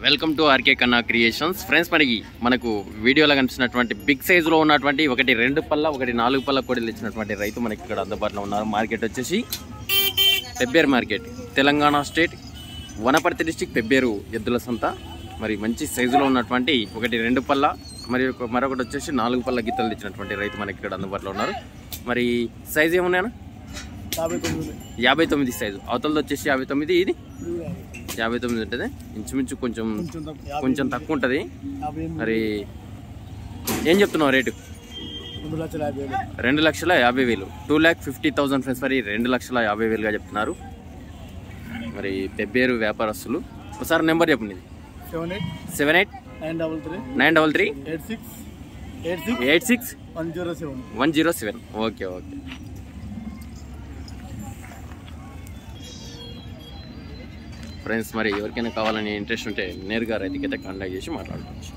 Welcome to RK Kanna creations friends మనకి మనకు వీడియోలో కనిపిస్తున్నటువంటి బిగ్ సైజులో ఉన్నటువంటి ఒకటి రెండు పళ్ళ ఒకటి నాలుగు పళ్ళ కోడిలు ఇచ్చినటువంటి రైతు మనకి ఇక్కడ అందుబాటులో ఉన్నారు మార్కెట్ వచ్చేసి Pebbair market Telangana state Wanaparthy district Pebbair ఎద్దుల సంత మరి మంచి సైజులో ఉన్నటువంటి ఒకటి రెండు పళ్ళ మరి ఒక- మరొకటి వచ్చేసి నాలుగు పళ్ళ గిత్తలు ఇచ్చినటువంటి రైతు మనకి ఇక్కడ అందుబాటులో ఉన్నారు మరి సైజు ఏమున్నాయన్నా యాభై తొమ్మిది యాభై తొమ్మిది సైజు అవతలది వచ్చేసి యాభై తొమ్మిది ఇది ఇప్పుడు యాభై. యాభై తొమ్మిది ఉంటుంది ఇంచుమించు కొంచెం కొంచెం తక్కువ యాభై కొంచెం తక్కువ ఉంటుంది యాభై ఎనిమిది మరి ఏం చెప్తున్నావు రేటు రెండు లక్షల యాభై వేలు రెండు లక్షల యాభై వేలు two lakh fifty thousand friends మరి రెండు లక్షల యాభై వేలుగా చెప్తున్నారు మరి పెబ్బేరు వ్యాపారస్తులు ఒకసారి నెంబర్ చెప్పండి seven eight seven eight nine double three nine double three eight six eight six eight six one zero seven one zero seven okay okay friends మరి ఎవరికైనా కావాలని ఇంట్రెస్ట్ ఉంటే నేరుగా రైతుకైతే కాంటాక్ట్ చేసి మాట్లాడుకోవచ్చు